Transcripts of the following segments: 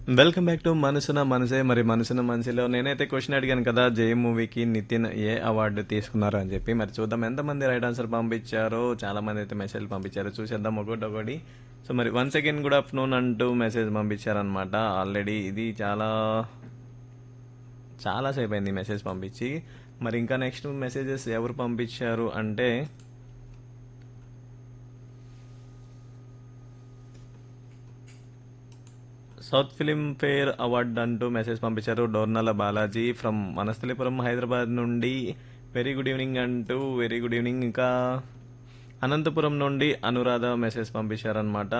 welcome back to మనసున మనసే మరి మనసున మనసులో నేనైతే క్వశ్చన్ అడిగాను కదా జై మూవీకి నితిన్ ఏ అవార్డు తీసుకున్నారు అని చెప్పి మరి చూద్దాం ఎంతమంది రైట్ ఆన్సర్ పంపించారో చాలా మంది అయితే మెసేజ్ పంపించారు చూసేద్దాం ఒకటి ఒకటి సో మరి వన్ సెకండ్ గుడ్ ఆఫ్టర్నూన్ అంటూ మెసేజ్ పంపించారనమాట ఆల్రెడీ ఇది చాలా చాలాసేపు అయింది మెసేజ్ పంపించి మరి ఇంకా నెక్స్ట్ మెసేజెస్ ఎవరు పంపించారు అంటే సౌత్ ఫిలిం ఫేర్ అవార్డ్ అంటూ మెసేజ్ పంపించారు డోర్నల బాలాజీ ఫ్రమ్ మనస్థలిపురం హైదరాబాద్ నుండి వెరీ గుడ్ ఈవినింగ్ అంటూ వెరీ గుడ్ ఈవినింగ్ ఇంకా అనంతపురం నుండి అనురాధ మెసేజ్ పంపించారనమాట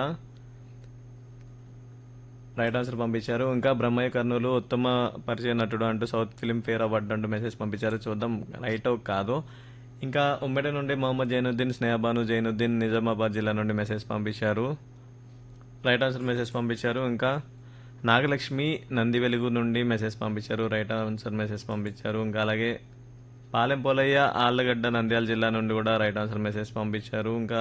రైట్ ఆన్సర్ పంపించారు ఇంకా బ్రహ్మయ్య కర్నూలు ఉత్తమ పరిచయ నటుడు అంటూ సౌత్ ఫిలిం ఫేర్ అవార్డు అంటూ మెసేజ్ పంపించారు చూద్దాం రైట్ కాదు ఇంకా ఉమ్మడి నుండి మొహమ్మద్ జైనుద్దీన్ స్నేహబాను జైనుద్దీన్ నిజామాబాద్ జిల్లా నుండి మెసేజ్ పంపించారు రైట్ ఆన్సర్ మెసేజ్ పంపించారు ఇంకా నాగలక్ష్మి నంది వెలుగు నుండి మెసేజ్ పంపించారు రైట్ ఆన్సర్ మెసేజ్ పంపించారు ఇంకా అలాగే పాలెం పోలయ్య ఆళ్ళగడ్డ నంద్యాల జిల్లా నుండి కూడా రైట్ ఆన్సర్ మెసేజ్ పంపించారు ఇంకా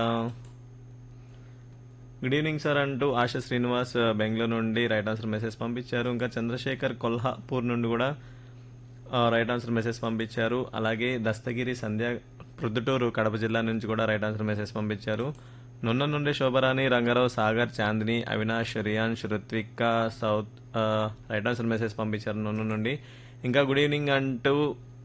గుడ్ ఈవినింగ్ సార్ అంటూ ఆశ శ్రీనివాస్ బెంగళూరు నుండి రైట్ ఆన్సర్ మెసేజ్ పంపించారు ఇంకా చంద్రశేఖర్ కొల్హాపూర్ నుండి కూడా ఆ, రైట్ ఆన్సర్ మెసేజ్ పంపించారు అలాగే దస్తగిరి సంధ్య ప్రొద్దుటూరు కడప జిల్లా నుంచి కూడా రైట్ ఆన్సర్ మెసేజ్ పంపించారు నున్న నుండి శోభరాణి రంగారావు సాగర్ చాందిని అవినాష్ రియాన్ రుత్విక సౌత్ ఆ, రైట్ ఆన్సర్ మెసేజ్ పంపించారు నున్న నుండి ఇంకా గుడ్ ఈవినింగ్ అంటూ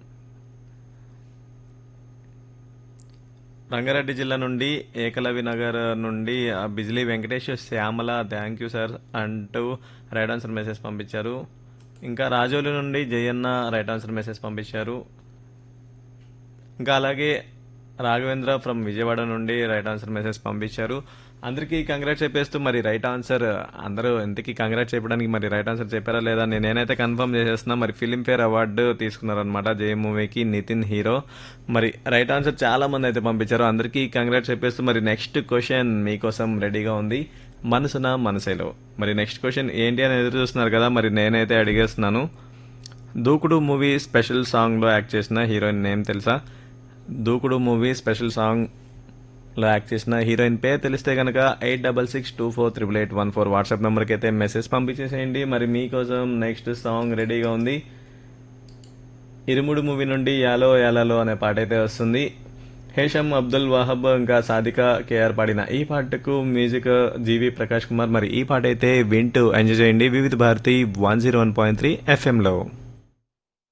రంగారెడ్డి జిల్లా నుండి ఏకలవి నగర్ నుండి ఆ, Bijili Venkatesh Shyamala thank you sir అంటూ రైట్ ఆన్సర్ మెసేజ్ పంపించారు ఇంకా రాజోలు నుండి జయన్న రైట్ ఆన్సర్ మెసేజ్ పంపించారు ఇంకా అలాగే రాఘవేంద్ర ఫ్రమ్ విజయవాడ నుండి రైట్ ఆన్సర్ మెసేజ్ పంపించారు అందరికీ కంగ్రాట్స్ చెప్పేస్తూ మరి రైట్ ఆన్సర్ అందరూ ఎంతకీ కంగ్రాట్స్ చెప్పడానికి మరి రైట్ ఆన్సర్ చెప్పారా లేదా నేను నేనైతే కన్ఫర్మ్ చేసేస్తున్నా మరి ఫిలిం ఫేర్ అవార్డు తీసుకున్నారనమాట జయ మూవీకి నితిన్ హీరో మరి రైట్ ఆన్సర్ చాలా మంది అయితే పంపించారు అందరికీ కంగ్రాట్స్ చెప్పేస్తూ మరి నెక్స్ట్ క్వశ్చన్ మీకోసం రెడీగా ఉంది మనసున మనసేలో మరి నెక్స్ట్ క్వశ్చన్ ఏంటి అని ఎదురు చూస్తున్నారు కదా మరి నేనైతే అడిగేస్తున్నాను దూకుడు మూవీ స్పెషల్ సాంగ్లో యాక్ట్ చేసిన హీరోయిన్ నేమ్ తెలుసా దూకుడు మూవీ స్పెషల్ సాంగ్లో యాక్ట్ చేసిన హీరోయిన్ పేరు తెలిస్తే కనుక eight double six two four triple eight one four WhatsApp నెంబర్కి అయితే మెసేజ్ పంపించేసేయండి మరి మీకోసం నెక్స్ట్ సాంగ్ రెడీగా ఉంది ఇరుముడు మూవీ నుండి యాలో యాలలో అనే పాట అయితే వస్తుంది హేషం అబ్దుల్ వాహబ్ ఇంకా సాదిక కేఆర్ పాడిన ఈ పాటకు మ్యూజిక్ జీవి ప్రకాష్ కుమార్ మరి ఈ పాట అయితే వింటూ ఎంజాయ్ చేయండి Vividh Bharati one zero one point three ఎఫ్ఎంలో